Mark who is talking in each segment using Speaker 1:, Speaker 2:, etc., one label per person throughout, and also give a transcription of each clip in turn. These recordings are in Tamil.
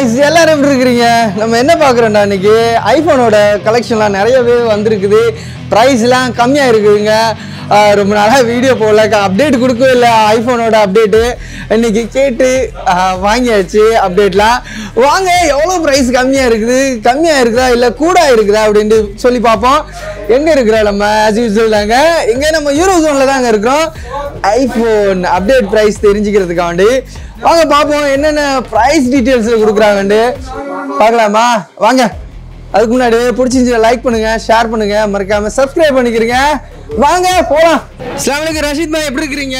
Speaker 1: காய்ஸ் எல்லாரும் எப்படி இருக்கிறீங்க நம்ம என்ன பார்க்குறோம்டா இன்னைக்கு ஐஃபோனோட கலெக்ஷன்லாம் நிறையவே வந்திருக்குது ப்ரைஸ்லாம் கம்மியாக இருக்குதுங்க ஆஹ் ரொம்ப நாளாக வீடியோ போடல அப்டேட் கொடுக்கவே இல்லை ஐஃபோனோட அப்டேட்டு இன்னைக்கு கேட்டு ஆஹ் வாங்கியாச்சு அப்டேட்லாம் வாங்க எவ்வளோ ப்ரைஸ் கம்மியாக இருக்குது கம்மியாக இருக்குதா இல்லை கூட இருக்குதா அப்படின்ட்டு சொல்லி பார்ப்போம் எங்கே இருக்கிறோம் நம்ம ஆஸ் யூஸ்வல் தாங்க எங்கே நம்ம யூரோ ஜோனில் தாங்க இருக்கிறோம் ஐஃபோன் அப்டேட் ப்ரைஸ் தெரிஞ்சுக்கிறதுக்காண்டி வாங்க பார்ப்போம் என்னென்ன ப்ரைஸ் டீட்டெயில்ஸில் கொடுக்குறாங்கன்ட்டு பார்க்கலாமா வாங்க அதுக்கு முன்னாடி பிடிச்சிருந்துச்சு லைக் பண்ணுங்க ஷேர் பண்ணுங்க மறக்காம சப்ஸ்கிரைப் பண்ணிக்கிறீங்க வாங்க போலாம் அஸ்ஸலாமு ரஷீத் பாய் எப்படி இருக்கிறீங்க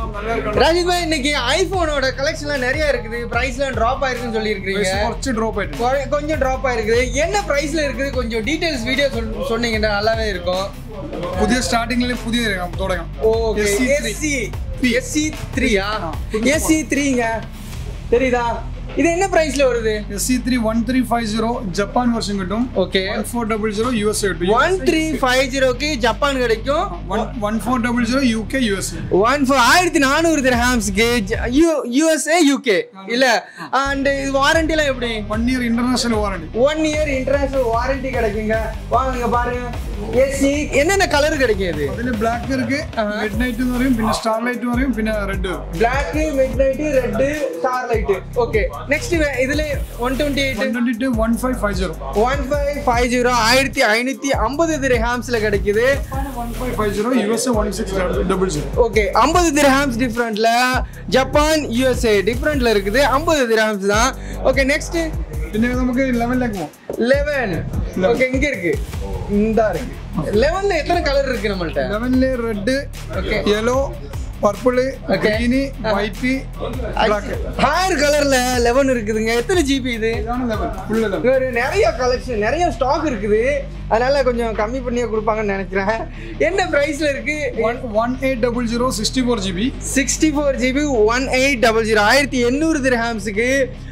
Speaker 1: ரஷீத் பாய் இன்னைக்கு ஐபோனோட கலெக்ஷன்லாம் நிறைய இருக்குது பிரைஸ்லாம் டிராப் ஆயிருக்குன்னு சொல்லியிருக்கீங்க
Speaker 2: കുറച്ച് ഡ്രോപ്പ് ആയിട്ട്
Speaker 1: கொ- கொஞ்சம் டிராப் ஆயிருக்குது என்ன பிரைஸ்ல இருக்குது கொஞ்சம் டீடைல்ஸ் வீடியோ சொன்னீங்கன்னா நல்லாவே இருக்கும்
Speaker 2: പുതിയ സ്റ്റാർട്ടിംഗിൽ പുതിയ തുടങ്ങാം
Speaker 1: ஓகே
Speaker 2: SC3.
Speaker 1: எஸ்சி எஸ்சி த்ரீயா எஸ்சி த்ரீங்க தெரியுதா இது என்ன பிரைஸ்ல வருது
Speaker 2: S C three one three five zero Japan version കിട്ടും
Speaker 1: okay
Speaker 2: one four double zero U S A കിട്ടും
Speaker 1: ஒன் த்ரீ ஃபைவ் ஜீரோக்கு ஜப்பான் கிடைக்கும்
Speaker 2: one four double zero U K U S A
Speaker 1: one four ஆயிரத்தி நானூறு திரஹாம்ஸ்க்கு யூ யூஎஸ்ஏ யூகே இல்ல அண்ட் இது வாரண்டிலாம் எப்படி
Speaker 2: one year international warranty
Speaker 1: one year international warranty கிடைக்குங்க வாங்க பாருங்க ஏசி என்னென்ன கலர் கிடைக்கும் இது
Speaker 2: അതിൽ ബ്ലാക്ക് ഇருக்கு മിഡ് നൈറ്റ് എന്ന് പറയും പിന്നെ സ്റ്റാർ ലൈറ്റ് എന്ന് പറയും പിന്നെ red
Speaker 1: black midnight red starlight okay next இதுல one twenty eight
Speaker 2: one twenty two one five five zero
Speaker 1: one five five zero ஆயிரத்தி ஐநூத்தி ஐம்பது திரஹாம்ஸ்ல கிடைக்குது
Speaker 2: one five five zero U S A one six double zero
Speaker 1: okay ஐம்பது திரஹாம்ஸ் டிஃப்ரெண்ட்ல ஜப்பான் யூஎஸ்ஏ டிஃப்ரெண்ட்ல இருக்குது ஐம்பது திரஹாம்ஸ் தான் ஓகே நெக்ஸ்ட்
Speaker 2: പിന്നെ നമുക്ക് ലെവലിലേക്ക് പോകാം
Speaker 1: லெவன் ஓகே இங்க இருக்கு இந்த இருக்கு லெவன்ல எத்தனை கலர் இருக்கு நம்மள்ட்ட
Speaker 2: ലെവലില് red
Speaker 1: Okay.
Speaker 2: Yellow purple
Speaker 1: Okay.
Speaker 2: Green white black
Speaker 1: ஹாயர் கலர்ல லெவன் இருக்குதுங்க எத்தனை ஜிபி இது
Speaker 2: ഇതാണ് ലെവൽ ഫുള്ള് ലെവൽ
Speaker 1: இங்க ஒரு நிறைய கலெக்ஷன் நிறைய ஸ்டாக் இருக்குது அதனால கொஞ்சம் கம்மி பண்ணியே கொடுப்பாங்கன்னு நினைக்கிறேன் என்ன பிரைஸ்ல இருக்கு
Speaker 2: one one eight double zero sixty four G B
Speaker 1: sixty four GB one eight double zero ஆயிரத்தி எண்ணூறு திரஹாம்ஸுக்கு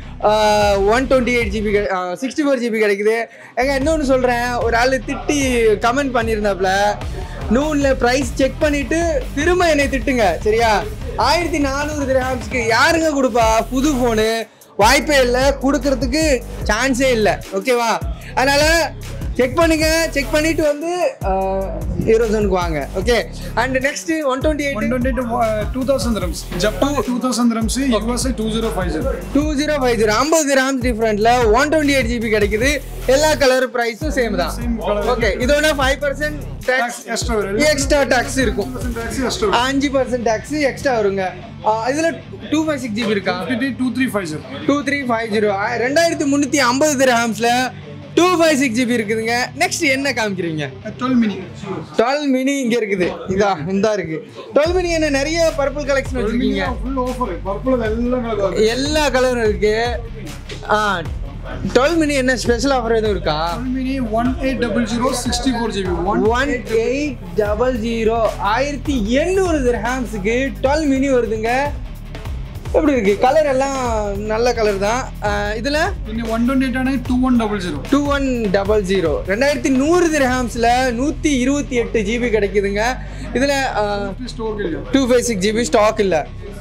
Speaker 1: one twenty eight GB sixty four GB கிடைக்குது ஏங்க இன்னொன்று சொல்கிறேன் ஒரு ஆள் திட்டி கமெண்ட் பண்ணியிருந்தாப்புல நூனில் ப்ரைஸ் செக் பண்ணிவிட்டு திரும்ப என்னை திட்டுங்க சரியா ஆயிரத்தி நானூறு திரஹாம்ஸ்க்கு யாருங்க கொடுப்பா புது ஃபோனு வாய்ப்பே இல்லை கொடுக்கறதுக்கு சான்ஸே இல்லை ஓகேவா அதனால் செக் பண்ணுங்க செக் பண்ணிட்டு வந்து ஹீரோசனுக்கு வாங்க okay and next one twenty
Speaker 2: one
Speaker 1: eight
Speaker 2: twenty two thousand റംസ് ജപ്പാൻ ടു തൗസൻഡ് റംസ് U S A two zero five zero
Speaker 1: two zero five zero ஐம்பது கிராம்ஸ் டிஃப்ரெண்ட்ல ஒன் டுவெண்ட்டி எயிட் ஜிபி கிடைக்குது எல்லா கலர் ப்ரைஸும் சேம் தான்
Speaker 2: Same color.
Speaker 1: ஓகே இதோட ஃபைவ் பர்சன்ட் டேக்ஸ்
Speaker 2: എക്സ്ട്രാ വരും
Speaker 1: எக்ஸ்ட்ரா டாக்ஸ் இருக்கும்
Speaker 2: എക്സ്ട്രാ വരും
Speaker 1: அஞ்சு பர்சன்ட் டேக்ஸ் எக்ஸ்ட்ரா வருங்க ஆ, இதுல டூ ஃபைவ் சிக்ஸ் ஜிபி இருக்கா
Speaker 2: to three five zero
Speaker 1: two three five zero ரெண்டாயிரத்தி முந்நூற்றி ஐம்பது திரஹாம்ஸ்ல டூ ஃபைவ் சிக்ஸ் ஜிபி இருக்குதுங்க நெக்ஸ்ட் என்ன காமிக்கிறீங்க
Speaker 2: டுவெல் மினி
Speaker 1: டுவெல் மினி இங்க இருக்குது இதா இந்த இருக்கு டுவெல் மினி என்ன நிறைய பர்பிள் கலெக்ஷன் வச்சிருக்கீங்க
Speaker 2: ഫുൾ ഓഫർ പർപ്പിൾ എല്ലാം കളർ
Speaker 1: எல்லா கலரும் இருக்கு ஆ டுவெல் மினி என்ன ஸ்பெஷல் ஆஃபர் எதுவும் இருக்கா
Speaker 2: twelve mini one eight double zero sixty four G B one
Speaker 1: one eight double zero ஆயிரத்தி எண்ணூறு திரஹாம்ஸுக்கு டுவெல் மினி வருதுங்க எப்படி இருக்கு கலர் எல்லாம் நல்ல கலர் தான் ஆ, இதுல
Speaker 2: പിന്നെ വൺ ട്വന്റി എയ്റ്റ് ആണെങ്കിൽ two one double zero
Speaker 1: two one double zero ரெண்டாயிரத்தி நூறு திரஹாம்ஸில் நூற்றி இருபத்தி எட்டு ஜிபி கிடைக்குதுங்க இதில்
Speaker 2: സ്റ്റോക്ക് ഇല്ല
Speaker 1: two five six GB stock இல்லை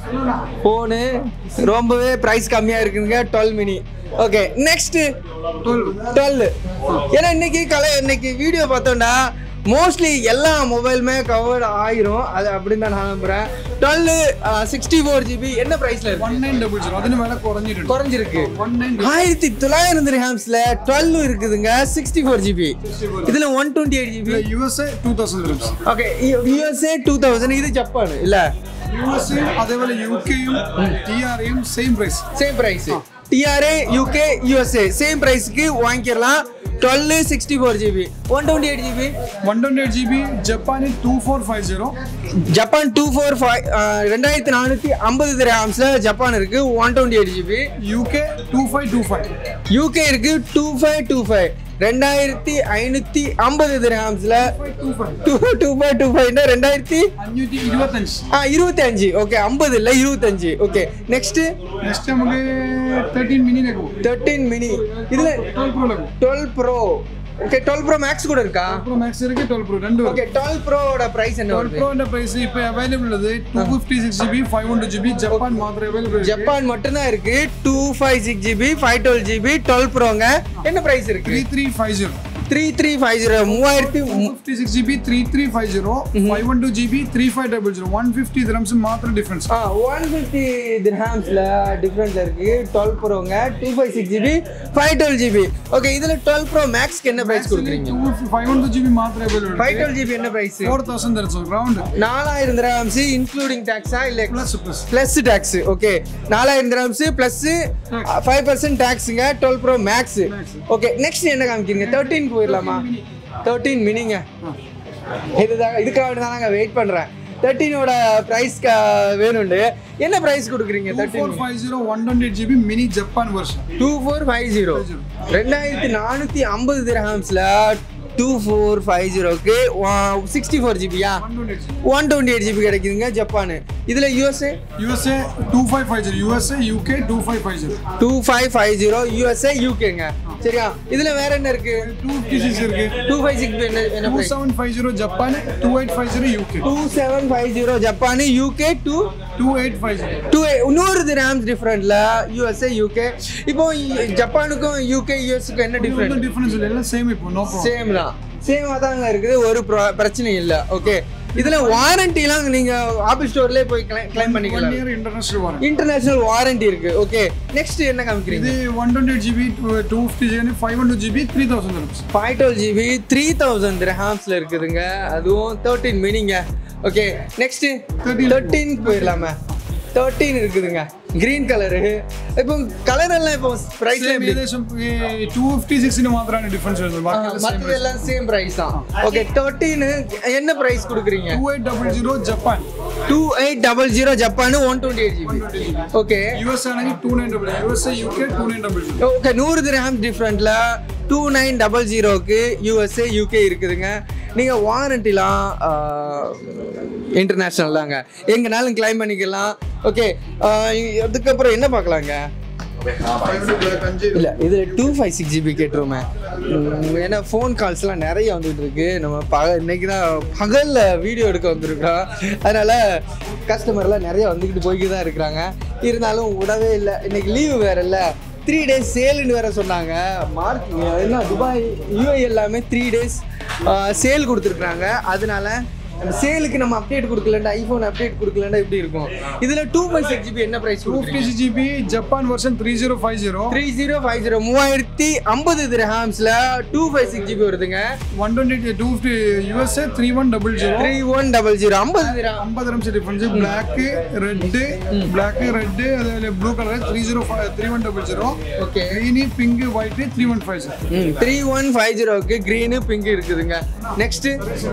Speaker 1: ஃபோனு ரொம்பவே ப்ரைஸ் கம்மியாக இருக்குதுங்க twelve mini okay next twelve ஏன்னா இன்னைக்கு கலை இன்னைக்கு வீடியோ பார்த்தோம்னா மோஸ்ட்லி எல்லா மொபைலுமே கவர் ஆயிரும் அது அப்படின்னு தான் நான் நம்புகிறேன் டுவெல் சிக்ஸ்டி ஃபோர் ஜிபி என்ன ப்ரைஸில் இருக்கு
Speaker 2: വൺ നയൻ ഡബിൾ സീറോ അതിന് വില കുറഞ്ഞിട്ടുണ്ട്
Speaker 1: குறைஞ்சிருக்கு
Speaker 2: വൺ നയൻ
Speaker 1: ஆயிரத்தி தொள்ளாயிரம் திரஹாம்ஸ்ல டுவெல் இருக்குதுங்க சிக்ஸ்டி ஃபோர் ஜிபி இதுல one twenty eight GB
Speaker 2: U S A two thousand റംസ്
Speaker 1: ஓகே யூஎஸ்ஏ டூ தௌசண்ட் இது ஜப்பான் இல்ல
Speaker 2: യു എസ് എ അതേപോലെ യു കെയും ടി ആർയും same price
Speaker 1: same price T R A UK USA same பிரைஸ்க்கு வாங்கிக்கலாம் twelve sixty four GB one twenty eight GB
Speaker 2: one twenty eight G B Japan two four five zero
Speaker 1: Japan two four five ரெண்டாயிரத்தி நானூற்றி ஐம்பது திரஹாம்ஸில் ஜப்பான் இருக்கு one twenty eight GB
Speaker 2: U K two five two five
Speaker 1: UK இருக்கு டூ ஃபைவ் டூ ஃபைவ் ரெண்டாயிரத்தி ஐநூற்றி ஐம்பது திரஹாம்ஸில்
Speaker 2: two five
Speaker 1: two two five two ஃபைவ்னா ரெண்டாயிரத்தி
Speaker 2: അഞ്ഞൂറ്റി ഇരുപത്തഞ്ച്
Speaker 1: ஆ இருபத்தி அஞ்சு ஓகே ஐம்பது இல்லை இருபத்தஞ்சு ஓகே நெக்ஸ்ட்
Speaker 2: നെക്സ്റ്റ് നമുക്ക് തേർട്ടീൻ മിനിയിലേക്ക് പോകും
Speaker 1: தேர்ட்டீன் மினி இதுல
Speaker 2: ട്വൽവ് പ്രോയിലേക്ക് പോകും
Speaker 1: twelve pro okay twelve pro max கூட இருக்கா
Speaker 2: ப்ரோ மேக்ஸ் இருக்கு டுவெல் ப்ரோ ரெண்டு
Speaker 1: ஓகே டுவெல் ப்ரோவோட ப்ரைஸ் என்ன
Speaker 2: டுவெல்
Speaker 1: வருது
Speaker 2: ப்ரோன்ற பிரைஸ் இப்போ அவைலபிள் உள்ளது two fifty six GB five hundred GB Japan மாத்திரம் அவைலபிள்
Speaker 1: ஜப்பான் மட்டும்தான் இருக்கு two five six GB five twelve GB twelve ப்ரோங்க என்ன ப்ரைஸ் இருக்கு
Speaker 2: three three five zero
Speaker 1: three three five zero மூவாயிரத்தி
Speaker 2: fifty six GB three three five zero five one two GB three five double zero one fifty திரம்ஸ் மாத்திரம் டிஃபரன்ஸ்
Speaker 1: ஆ ஒன் ஃபிஃப்டி திர்ஹாம்ஸில் டிஃப்ரெண்ட்ல இருக்கு டுவெல் ப்ரோங்க two five six GB five twelve GB okay இதில் டுவெல் ப்ரோ மேக்ஸ்க்கு என்ன ப்ரைஸ் கொடுக்குறீங்க
Speaker 2: two five one two GB மாத்திரம் அவைலபிள்
Speaker 1: ஃபைவ் டுவெல் ஜிபி என்ன ப்ரைஸ்
Speaker 2: ஃபோர் தௌசண்ட் தரஸ் ரவுண்ட்
Speaker 1: நாலாயிரம் திரஹாம்ஸ் இன்க்ளூடிங் டேக்ஸா இல்லை
Speaker 2: plus plus
Speaker 1: plus tax okay நாலாயிரம் திரஹாம்ஸ் ப்ளஸ் ஃபைவ் பர்சன்ட் டேக்ஸுங்க twelve pro max okay next என்ன காமிக்கிறீங்க தேர்ட்டீன் போயிடலாமா தேர்ட்டீன் மினிங்க இதுதான் இதுக்காக தான் நாங்கள் வெயிட் பண்ணுறேன் தேர்ட்டீனோட ப்ரைஸ் வேணுண்டு என்ன ப்ரைஸ் கொடுக்குறீங்க thirteen
Speaker 2: four five zero one twenty GB mini Japan version
Speaker 1: two four five zero ரெண்டாயிரத்தி நானூற்றி ஐம்பது திரஹாம்ஸில் டூ ஃபோர் ஃபைவ் ஜீரோக்கு சிக்ஸ்டி ஃபோர் ஜிபியா
Speaker 2: one twenty GB
Speaker 1: one twenty eight GB கிடைக்குதுங்க ஜப்பானு இதில் USA
Speaker 2: USA two five five zero USA UK two five five zero
Speaker 1: two five five zero USA யூகேங்க சரியா இதில் வேற என்ன இருக்கு
Speaker 2: டூ ஃபிஃப்டி சிக்ஸ் இருக்கு
Speaker 1: டூ ஃபைவ் சிக்ஸ் என்ன என்ன
Speaker 2: two seven five zero Japan two eight five zero UK
Speaker 1: two seven five zero Japan UK two
Speaker 2: two eight five zero
Speaker 1: two நூறு ரேம்ஸ் டிஃப்ரெண்ட்ல யூஎஸ்ஏ யூகே இப்போ இ- ஜப்பானுக்கும் யூகே யூஎஸ்க்கும் என்ன டிஃப்ரெண்ட்
Speaker 2: ஒன்றும் டிஃபரன்ஸ் இல்லை எல்லாம் சேம் இப்போ நோ ப்ராப்ளம்
Speaker 1: சேம் தான் சேமாக தாங்க இருக்குது ஒரு pro- பிரச்சனையும் இல்லை ஓகே இதில் வாரண்டிலாம் நீங்கள் ஆப்பிள் ஸ்டோர்லேயே போய் கிளைம்
Speaker 2: ஒன்
Speaker 1: பண்ணிக்கலாம்
Speaker 2: year international warranty
Speaker 1: international warranty இருக்கு ஓகே நெக்ஸ்ட் என்ன காமிக்கிறீங்க
Speaker 2: இது one twenty GB two fifty GB five hundred GB three thousand rupees
Speaker 1: five twelve GB three thousand ரேம்ஸில் இருக்குதுங்க அதுவும் தேர்ட்டீன் மினிங்க ஓகே நெக்ஸ்ட்
Speaker 2: 13.
Speaker 1: தேர்ட்டீன் போயிடலாமா தேர்ட்டீன் இருக்குதுங்க க்ரீன் கலரு இப்போ கலர் எல்லாம் இப்போ ப்ரைஸ்ல
Speaker 2: சேம்
Speaker 1: எப்படி
Speaker 2: ஏதேசம் டூ ஃபிஃப்டி சிக்ஸ்னு மாத்திரம் டிஃபரன்ஸ் வருது பாக்கி
Speaker 1: மற்றது எல்லாம் சேம் ப்ரைஸ் தான் ஓகே தேர்ட்டீனு என்ன ப்ரைஸ் கொடுக்குறீங்க
Speaker 2: two eight double zero Japan
Speaker 1: two eight double zero Japan one twenty eight GB okay
Speaker 2: US ஆனது two nine double USA UK two nine double zero
Speaker 1: okay நூறு கிராம் டிஃப்ரெண்ட்டில் டூ நைன் டபுள் ஜீரோக்கு யூஎஸ்ஏ யூகே இருக்குதுங்க நீங்கள் வாரண்டிலாம் இன்டர்நேஷ்னல் தாங்க எங்கனாலும் கிளைம் பண்ணிக்கலாம் ஓகே அதுக்கப்புறம் என்ன பார்க்கலாங்க இல்லை இதில் டூ ஃபைவ் சிக்ஸ் ஜிபி கேட்டுருமே ஏன்னா ஃபோன் கால்ஸ்லாம் நிறைய வந்துட்டு இருக்கு நம்ம பக இன்னைக்கு தான் பகலில் வீடியோ எடுக்க வந்திருக்கோம் அதனால் கஸ்டமர்லாம் நிறைய வந்துக்கிட்டு போய்கிட்டு தான் இருக்கிறாங்க இருந்தாலும் விடவே இல்லை இன்னைக்கு லீவு வேற இல்லை த்ரீ டேஸ் சேலுன்னு வேற சொன்னாங்க மார்க் என்ன துபாய் யூஏ எல்லாமே த்ரீ டேஸ் சேல் கொடுத்துருக்குறாங்க அதனால அந்த சேலுக்கு நம்ம அப்டேட் கொடுக்கலண்டா ஐஃபோன் அப்டேட் கொடுக்கலண்டா எப்படி இருக்கும் இதில் டூ ஃபைவ் சிக்ஸ் ஜிபி என்ன price
Speaker 2: two fifty six GB Japan version three zero five zero
Speaker 1: three zero five zero மூவாயிரத்தி ஐம்பது திரஹாம்ஸில் டூ ஃபைவ் சிக்ஸ் ஜிபி வருதுங்க
Speaker 2: one twenty two fifty USA three one double zero
Speaker 1: three one double zero ஐம்பது திரா
Speaker 2: ஐம்பது நிமிஷம் difference black red black red அதில் blue colour three zero three one double zero
Speaker 1: okay
Speaker 2: க்ரீனி pink white three one five zero
Speaker 1: three one five ஜீரோக்கு க்ரீனு பிங்க் இருக்குதுங்க நெக்ஸ்ட்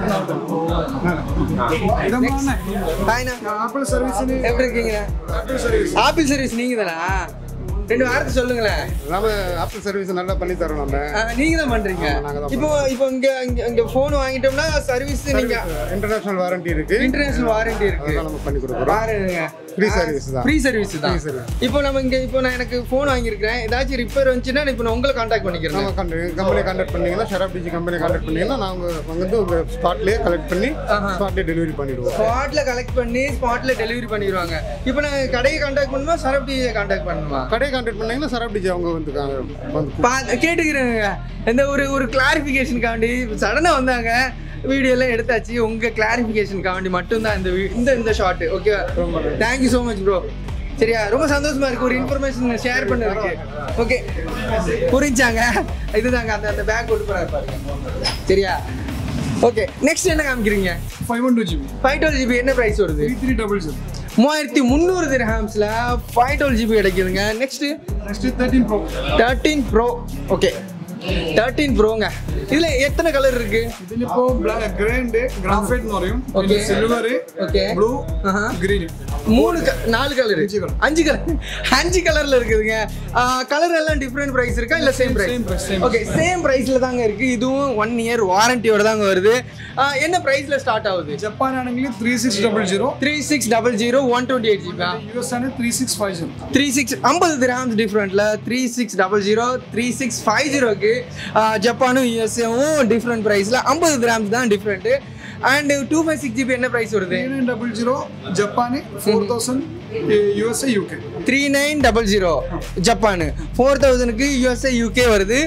Speaker 2: இதமான
Speaker 1: ஹாய்ண்ணா
Speaker 2: ஆப்பிள் சர்வீஸ்னு
Speaker 1: எப்படி இருக்கீங்க
Speaker 2: ஆப்பிள் சர்வீஸ்
Speaker 1: ஆப்பிள் சர்வீஸ் நீங்க தானா ரெண்டு வாரத்தை சொல்லுங்களேன்
Speaker 3: நம்ம ஆப்பிள் சர்வீஸ் நல்லா பண்ணி தரோம் நம்ம
Speaker 1: ஆ, நீங்க தான் பண்றீங்க
Speaker 3: நாங்க தான்
Speaker 1: இப்போ இப்போ இங்க இங்க இங்க ஃபோன் வாங்கிட்டோம்னா சர்வீஸ் நீங்க
Speaker 3: இன்டர்நேஷனல் வாரண்டி இருக்கு
Speaker 1: இன்டர்நேஷனல் வாரண்டி இருக்கு
Speaker 3: அதெல்லாம் நம்ம பண்ணி கொடுக்குறோம்
Speaker 1: பாருங்க
Speaker 3: Free service தான்.
Speaker 1: ஃப்ரீ சர்வீஸ் தான்
Speaker 3: Free service.
Speaker 1: இப்போ நம்ம இங்க இப்போ நான் எனக்கு ஃபோன் வாங்கியிருக்கிறேன் ஏதாச்சும் ரிப்பேர் வந்துச்சுன்னா இப்போ நான் உங்களை காண்டாக்ட் பண்ணிக்கிறேன்
Speaker 3: நம்ம கம்பெனி கான்டாக்ட் பண்ணீங்கன்னா ஷராப் டிஜி கம்பெனி கான்டாக்ட் பண்ணீங்கன்னா நாங்கள் வந்து உங்கள் ஸ்பாட்லேயே கலெக்ட் பண்ணி
Speaker 1: ஆஹா.
Speaker 3: ஸ்பாட்லேயே டெலிவரி பண்ணிடுவோம்
Speaker 1: ஸ்பாட்ல கலெக்ட் பண்ணி ஸ்பாட்ல டெலிவரி பண்ணிடுவாங்க இப்போ நான் கடையை காண்டாக்ட் பண்ணுமா சரப்டி காண்டாக்ட் பண்ணுமா
Speaker 3: கடையை கான்டாக்ட் பண்ணீங்கன்னா ஷராப் டிஜி அவங்க வந்து கா- வந்து
Speaker 1: பா கேட்டுக்கிறேங்க இந்த ஒரு ஒரு கிளாரிஃபிகேஷனுக்காண்டி சடனாக வந்தாங்க வீடியோலாம் எடுத்தாச்சு உங்கள் கிளாரிஃபிகேஷனுக்காண்டி மட்டும்தான் இந்த வி- இந்த இந்த short okay thank you so much bro சரியா ரொம்ப சந்தோஷமா இருக்கு ஒரு இன்ஃபர்மேஷன் ஷேர் பண்ணதுக்கு ஓகே புரிஞ்சாங்க இதுதாங்க அந்த அந்த பேக் கொண்டு போறாரு பாருங்க சரியா ஓகே நெக்ஸ்ட் என்ன காமிக்கிறீங்க
Speaker 2: five one two GB
Speaker 1: five twelve GB என்ன ப்ரைஸ் வருது
Speaker 2: த்ரீ த்ரீ டபுள் ஜீரோ
Speaker 1: மூவாயிரத்தி முந்நூறு திரஹாம்ஸில் ஃபைவ் டுவெல் ஜிபி கிடைக்குதுங்க next
Speaker 2: next thirteen pro
Speaker 1: thirteen pro okay thirteen ப்ரோங்க இதில் எத்தனை கலர் இருக்கு
Speaker 2: ഇതിൽ ഇപ്പോ ഗ്രേണ്ട് ഗ്രാഫൈറ്റ് എന്ന് പറയും
Speaker 1: Okay.
Speaker 2: Silver
Speaker 1: Okay.
Speaker 2: ബ്ലൂ
Speaker 1: ஆஹா.
Speaker 2: ഗ്രീൻ
Speaker 1: மூணு க- நாலு கலர்
Speaker 2: அஞ்சு colour.
Speaker 1: அஞ்சு கலர் அஞ்சு கலர்ல இருக்குதுங்க கலர் எல்லாம் டிஃப்ரெண்ட் பிரைஸ் இருக்கா இல்ல same
Speaker 2: Same
Speaker 1: price
Speaker 2: price, same
Speaker 1: okay same பிரைஸ்ல தாங்க இருக்கு இதுவும் ஒன் இயர் வாரண்டியோட தாங்க வருது ஆ, என்ன பிரைஸ்ல ஸ்டார்ட் ஆகுது
Speaker 2: ജപ്പാൻ ആണെങ്കിൽ three six double zero
Speaker 1: three six double zero one twenty eight GB
Speaker 2: U US ആണ് three six five zero
Speaker 1: three six ஐம்பது கிராம்ஸ் டிஃப்ரெண்ட்ல three six double zero three six five ஜீரோக்கு இருக்குது ஜப்பானும் யூஎஸ்ஏவும் டிஃப்ரெண்ட் ப்ரைஸில் ஐம்பது கிராம்ஸ் தான் different and two five six GB என்ன ப்ரைஸ் வருது
Speaker 2: த்ரீ நைன் டபுள் ஜீரோ ஜப்பானி four thousand USA UK
Speaker 1: three nine double zero Japan four தௌசண்ட்க்கு யூஎஸ்ஏ யூகே வருது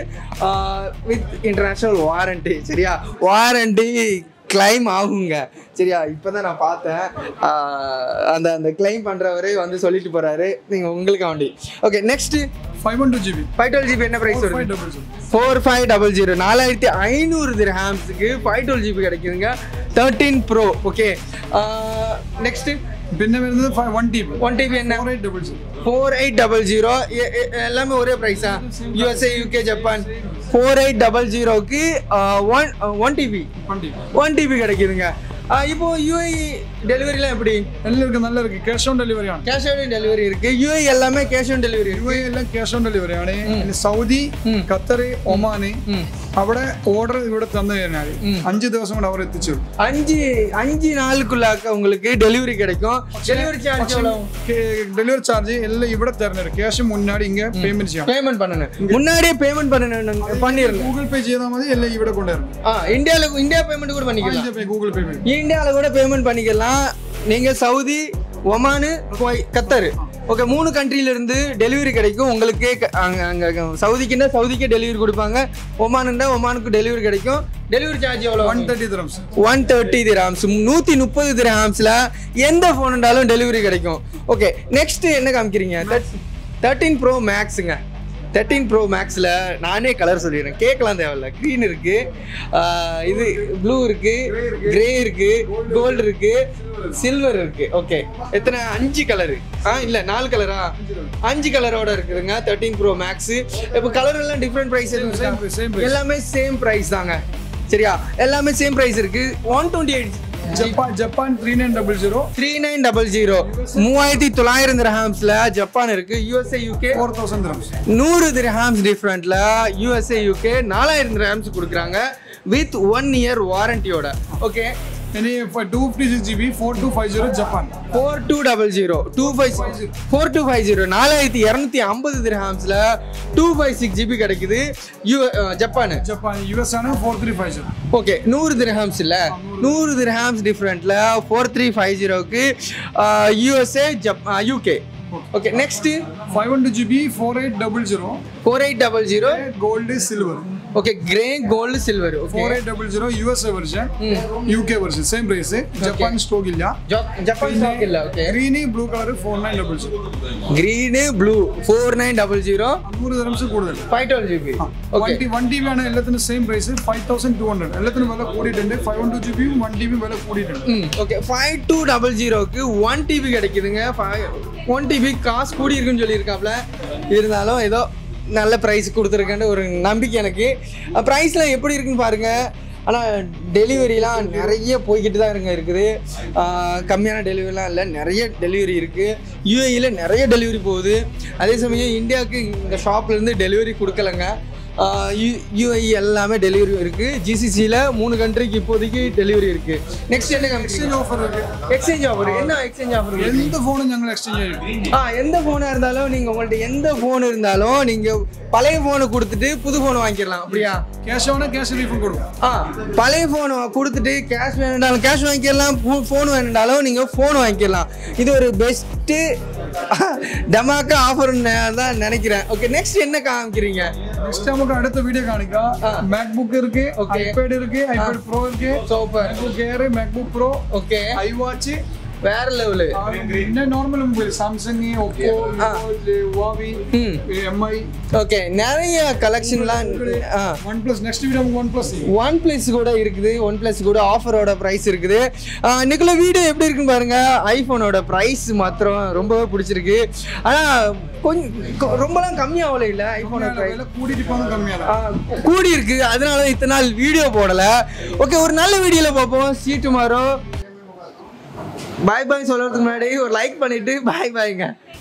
Speaker 1: வித் இன்டர்நேஷ்னல் வாரண்டி சரியா வாரண்டி கிளைம் ஆகுங்க சரியா இப்போ தான் நான் பார்த்தேன் ஆஹ் அந்த அந்த கிளைம் பண்ணுறவரே வந்து சொல்லிட்டு போகிறாரு நீங்கள் உங்களுக்கு வண்டி okay next
Speaker 2: five one two GB
Speaker 1: five twelve GB என்ன ப்ரைஸ்
Speaker 2: ஃபைவ்
Speaker 1: வருது
Speaker 2: double zero
Speaker 1: four five double zero நாலாயிரத்தி ஐநூறு திரஹாம்ஸுக்கு ஃபைவ் டுவெல் ஜிபி கிடைக்குதுங்க தேர்ட்டீன் ப்ரோ ஓகே நெக்ஸ்ட்டு
Speaker 2: പിന്നെ വരുന്നത് one TB
Speaker 1: one TB என்ன
Speaker 2: four eight double zero
Speaker 1: four eight double zero எல்லாமே ஒரே ப்ரைஸா USA UK Japan four eight double ஜீரோக்கு one one TB
Speaker 2: one TB
Speaker 1: one TB கிடைக்குதுங்க ஆஹ் இப்போ யூஐ டெலிவரிலாம் எப்படி
Speaker 2: എല്ലാവർക്കും നല്ല ഇருக்கு ക്യാഷ് ഓൺ ഡെലിവറി ആണ്
Speaker 1: கேஷ் ஆன் டெலிவரி இருக்கு யூஐ எல்லாமே கேஷ் ஆன் டெலிவரி
Speaker 2: യു
Speaker 1: இருக்கு
Speaker 2: എ എല്ലാം ക്യാഷ് ഓൺ ഡെലിവറി ആണ് ഇനി സൗദി ഖത്തർ ഒമാന്
Speaker 1: ம்.
Speaker 2: അവിടെ ഓർഡർ ഇവിടെ തന്നു കഴിഞ്ഞാൽ അഞ്ച് ദിവസം കൊണ്ട് അവർ എത്തിച്ചു തരും.
Speaker 1: அஞ்சு அஞ்சு நாளுக்குள்ளாக்க உங்களுக்கு டெலிவரி கிடைக்கும் டெலிவரி சார்ஜ் எவ்வளோ
Speaker 2: കേ- ഡെലിവറി ചാർജ് എല്ലാം ഇവിടെ തരുന്നത് ക്യാഷ് മുന്നാടി ഇങ്ങനെ പേയ്മെന്റ് ചെയ്യണം
Speaker 1: பேமெண்ட் பண்ணணும் முன்னாடியே பேமெண்ட் பண்ணணும் பண்ணிருந்தேன்
Speaker 2: ഗൂഗിൾ പേ ചെയ്താൽ മതി എല്ലാം ഇവിടെ കൊണ്ടുവരണം
Speaker 1: ஆ இந்தியாவில் இந்தியா பேமெண்ட் கூட பண்ணிக்கலாம்
Speaker 2: ഗൂഗിൾ പേ പേയ്മെന്റ്
Speaker 1: இந்தியாவில் கூட பேமெண்ட் பண்ணிக்கலாம் நீங்கள் சவுதி ஒமானு குவை- கத்தர் ஓகே மூணு countryல இருந்து டெலிவரி கிடைக்கும் உங்களுக்கு அங்கே அங்கே சவுதிக்குன்னா சவுதிக்கே டெலிவரி கொடுப்பாங்க ஒமானுன்னா ஒமானுக்கு டெலிவரி கிடைக்கும் டெலிவரி சார்ஜ் எவ்வளோ
Speaker 2: one thirty dirhams
Speaker 1: one thirty dirhams நூற்றி முப்பது திராம்ஸில் எந்த ஃபோன் இருந்தாலும் டெலிவரி கிடைக்கும் ஓகே நெக்ஸ்ட் என்ன காமிக்கிறீங்க தேர்ட்டீன் ப்ரோ மேக்ஸுங்க தேர்ட்டீன் ப்ரோ மேக்ஸில் நானே கலர் சொல்லிடுறேன் கேட்கலாம் தேவையில்ல க்ரீன் இருக்கு ஆஹ் இது ப்ளூ இருக்கு கிரே இருக்கு கோல்டு இருக்கு சில்வர் இருக்கு ஓகே எத்தனை அஞ்சு கலரு ஆ இல்லை நாலு கலரா அஞ்சு கலரோட இருக்குதுங்க தேர்ட்டீன் ப்ரோ மேக்ஸு இப்போ கலர் எல்லாம் different price
Speaker 2: same price, same price.
Speaker 1: எல்லாமே சேம் ப்ரைஸ் தாங்க சரியா எல்லாமே சேம் ப்ரைஸ் இருக்கு one twenty eight
Speaker 2: Japan Japan three nine double zero
Speaker 1: three nine double zero மூவாயிரத்தி தொள்ளாயிரம் திரஹாம்ஸ்ல ஜப்பான் இருக்கு USA UK
Speaker 2: four thousand dirhams
Speaker 1: நூறு திரஹாம்ஸ் டிஃப்ரெண்ட்ல யூஎஸ்ஏ யூகே நாலாயிரம் திரஹாம்ஸ் கொடுக்குறாங்க வித் ஒன் இயர் வாரண்டியோட ஓகே
Speaker 2: ഇനി two fifty six GB four two five zero Japan
Speaker 1: four two double zero two five four two five zero நாலாயிரத்தி இரநூத்தி ஐம்பது திரஹாம்ஸ்ல டூ ஃபைவ் சிக்ஸ் ஜிபி கிடைக்குது யூ ஜப்பானு
Speaker 2: ജപ്പാൻ യു എസ് ആണ് four three five zero
Speaker 1: okay நூறு திரஹாம்ஸ் இல்லை நூறு திரஹாம்ஸ் டிஃப்ரெண்ட்டில் ஃபோர் த்ரீ ஃபைவ் ஜீரோக்கு யூஎஸ்ஏ ஜப் UK okay next
Speaker 2: five hundred GB four eight double zero
Speaker 1: four eight double zero
Speaker 2: gold silver
Speaker 1: okay grey gold silver okay
Speaker 2: four eight double zero U S USA version UK version same price Japan stock ഇല്ല
Speaker 1: ஜப்பான் ஸ்டாக் இல்லை okay
Speaker 2: green blue colour four nine double zero
Speaker 1: green blue four nine double zero
Speaker 2: നൂറ് ദിറംസ് കൂടുതൽ
Speaker 1: five twelve GB
Speaker 2: one T one TB ആണ് എല്ലാത്തിനും same price five thousand two hundred എല്ലാത്തിനും വില കൂടിയിട്ടുണ്ട് ഫൈവ് ഹൺഡ്രഡ് ജി ബിയും വൺ ടി ബിയും വില കൂടിയിട്ടുണ്ട്
Speaker 1: ம் ஓகே ஃபைவ் டூ டபுள் ஜீரோக்கு ஒன் டிபி கிடைக்குதுங்க ஒன் டிபி காசு கூடி இருக்குன்னு சொல்லியிருக்காப்ல இருந்தாலும் ஏதோ நல்ல ப்ரைஸ் கொடுத்துருக்கேன்னு ஒரு நம்பிக்கை எனக்கு ப்ரைஸ்லாம் எப்படி இருக்குன்னு பாருங்கள் ஆனால் டெலிவரிலாம் நிறைய போய்கிட்டு தான் இருங்க இருக்குது ஆஹ் கம்மியான டெலிவரிலாம் இல்லை நிறைய டெலிவரி இருக்குது யூஏயில் நிறைய டெலிவரி போகுது அதே சமயம் இந்தியாவுக்கு இந்த ஷாப்லேருந்து டெலிவரி கொடுக்கலங்க யூஐ எல்லாமே டெலிவரி இருக்குது ஜிசிசியில் மூணு கண்ட்ரிக்கு இப்போதைக்கு டெலிவரி இருக்குது நெக்ஸ்ட் என்ன
Speaker 2: എക്സ്ചേഞ്ച് ഓഫർ
Speaker 1: எக்ஸ்சேஞ்ச் ஆஃபர் என்ன எக்ஸ்சேஞ்ச் ஆஃபர்
Speaker 2: എന്ത് ഫോണും ഞങ്ങൾ എക്സ്ചേഞ്ച് ചെയ്യും
Speaker 1: ஆ எந்த ஃபோனாக இருந்தாலும் நீங்கள் உங்கள்ட்ட எந்த ஃபோன் இருந்தாலும் நீங்கள் பழைய ஃபோனை கொடுத்துட்டு புது ஃபோன் வாங்கிக்கலாம் அப்படியா
Speaker 2: ക്യാഷ് ആണെങ്കിൽ ക്യാഷ് റീഫണ്ട് കൊടുക്കും
Speaker 1: ஆ பழைய ஃபோன் கொடுத்துட்டு கேஷ் வேணுண்டாலும் கேஷ் வாங்கிக்கலாம் ஃபோன் வேணுண்டாலும் நீங்கள் ஃபோன் வாங்கிக்கலாம் இது ஒரு பெஸ்ட்டு டமாக்கா ஆஃபர் தான் நினைக்கிறேன் ஓகே நெக்ஸ்ட் என்ன காமிக்கிறீங்க
Speaker 2: നെക്സ്റ്റ് നമുക്ക് അടുത്ത വീഡിയോ കാണിക്കാം മാക്ബുക്ക് ഇருக்கு
Speaker 1: Okay.
Speaker 2: ഐപാഡ് இருக்கு ഐപാഡ് ப்ரோ இருக்கு
Speaker 1: super
Speaker 2: MacBook Air MacBook pro
Speaker 1: okay
Speaker 2: iWatch
Speaker 1: வேற லெவலு
Speaker 2: പിന്നെ normal mobile Samsung Oppo Huawei
Speaker 1: ம்
Speaker 2: എം ഐ
Speaker 1: ஓகே நிறைய கலெக்ஷன்லாம் ஆ
Speaker 2: വൺ പ്ലസ് നെക്സ്റ്റ് വീഡിയോ നമുക്ക് വൺ പ്ലസ്
Speaker 1: ஒன் பிளஸ் கூட இருக்குது ஒன் பிளஸ் கூட ஆஃபரோட ப்ரைஸ் இருக்குது இன்னைக்குள்ள வீடியோ எப்படி இருக்குன்னு பாருங்க ஐஃபோனோட ப்ரைஸ் மாத்திரம் ரொம்பவே பிடிச்சிருக்கு ஆனால் கொஞ்சம் கொ- ரொம்பலாம் கம்மியாகல இல்லை ஐஃபோனோட ப்ரைஸ்
Speaker 2: വില കൂടിയിട്ട് ഇപ്പൊ കമ്മിയാണ്
Speaker 1: கூடி இருக்கு அதனால தான் இத்தனை நாள் வீடியோ போடல ஓகே ஒரு நல்ல வீடியோவில் பார்ப்போம் சீ டுமாரோ பாய் பாய் சொல்றதுக்கு முன்னாடி ஒரு லைக் பண்ணிட்டு பாய் பாய்ங்க